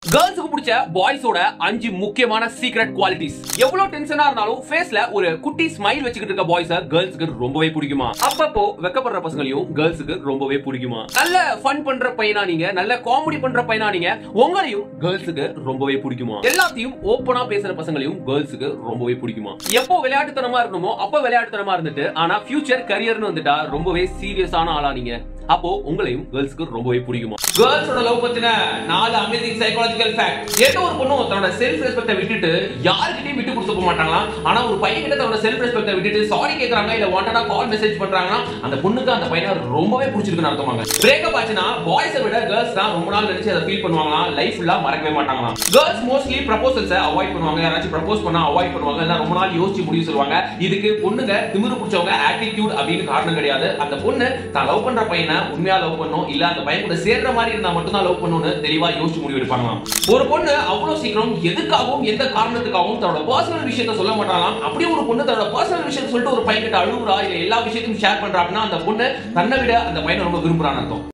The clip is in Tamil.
கேர்ள்ஸுக்கு பிடிச்ச பாய்ஸோட அஞ்சு முக்கியமான சீக்ரெட் குவாலிட்டிஸ் எவ்வளவு டென்ஷனா இருந்தாலும் ஃபேஸ்ல ஒரு குட்டி ஸ்மைல் வச்சுக்கிட்டு இருக்க பாய்ஸ கேர்ள்ஸுக்கு ரொம்பவே பிடிக்குமா அப்பப்போ வெக்கப்படுற பசங்களையும் கேர்ள்ஸுக்கு ரொம்பவே பிடிக்குமா நல்ல ஃபன் பண்ற பையனா நீங்க நல்ல காமெடி பண்ற பையனா நீங்க உங்களையும் கேர்ள்ஸுக்கு ரொம்பவே பிடிக்குமா எல்லாத்தையும் ஓப்பனா பேசுற பசங்களையும் கேர்ள்ஸுக்கு ரொம்பவே பிடிக்குமா எப்போ விளையாட்டுத்தனமா இருக்கணுமோ அப்ப விளையாட்டுத்தனமா இருந்துட்டு ஆனா ஃபியூச்சர் கரியர்னு வந்துட்டா ரொம்பவே சீரியஸான ஆளா நீங்க அப்போ உங்களையும் கேர்ள்ஸ்க்கு ரொம்பவே பிடிக்குமா கேர்ள்ஸோட லவ் பத்தின நாலு அமேசிங் சைக்காலஜிக்கல் ஃபேக்ட் எந்த ஒரு பொண்ணும் தன்னோட செல்ஃப் ரெஸ்பெக்ட விட்டுட்டு யாருக்கிட்டையும் விட்டு கொடுத்து போக மாட்டாங்களா ஆனா ஒரு பையன் கிட்ட தன்னோட செல்ஃப் ரெஸ்பெக்ட விட்டுட்டு சாரி கேக்குறாங்க இல்ல வாண்டடா கால் மெசேஜ் பண்றாங்கன்னா அந்த பொண்ணுக்கு அந்த பையனை ரொம்பவே பிடிச்சிருக்குன்னு அர்த்தமாங்க பிரேக்கப் ஆச்சுன்னா பாய்ஸை விட கேர்ள்ஸ் தான் ரொம்ப நாள் நினைச்சு அதை ஃபீல் பண்ணுவாங்களாம் லைஃப் ஃபுல்லா மறக்கவே மாட்டாங்களாம் கேர்ள்ஸ் மோஸ்ட்லி ப்ரப்போசல்ஸை அவாய்ட் பண்ணுவாங்க யாராச்சும் ப்ரப்போஸ் பண்ணா அவாய்ட் பண்ணுவாங்க இல்ல ரொம்ப நாள் யோசிச்சு முடிவு சொல்லுவாங்க இதுக்கு பொண்ணுங்க திமிரு பிடிச்சவங்க ஆட்டிடியூட் அப்படின்னு காரணம் கிடையாது அந்த பொண்ணு தான் லவ் பண்ற பையனை உண்மையா லவ் பண்ணும் இல்ல அந்த பையன் கூட சேர்ற மாதிரி இருந்தா மட்டும் தான் லவ் பண்ணணும்னு தெளிவா யோசிச்சு முடிவு எடுப்பாங்களாம் ஒரு பொண்ணு அவ்வளவு சீக்கிரம் எதுக்காகவும் எந்த காரணத்துக்காகவும் தன்னோட பர்சனல் விஷயத்த சொல்ல மாட்டாங்களாம் அப்படியே ஒரு பொண்ணு தன்னோட பர்சனல் விஷயத்த சொல்லிட்டு ஒரு பையன் கிட்ட அழுகுறா இல்ல எல்லா விஷயத்தையும் ஷேர் பண்றா அப்படின்னா அந்த பொண்ணு தன்னை விட அந்த பையனை ரொம்ப விரும்புறான்னு அர்த்தம்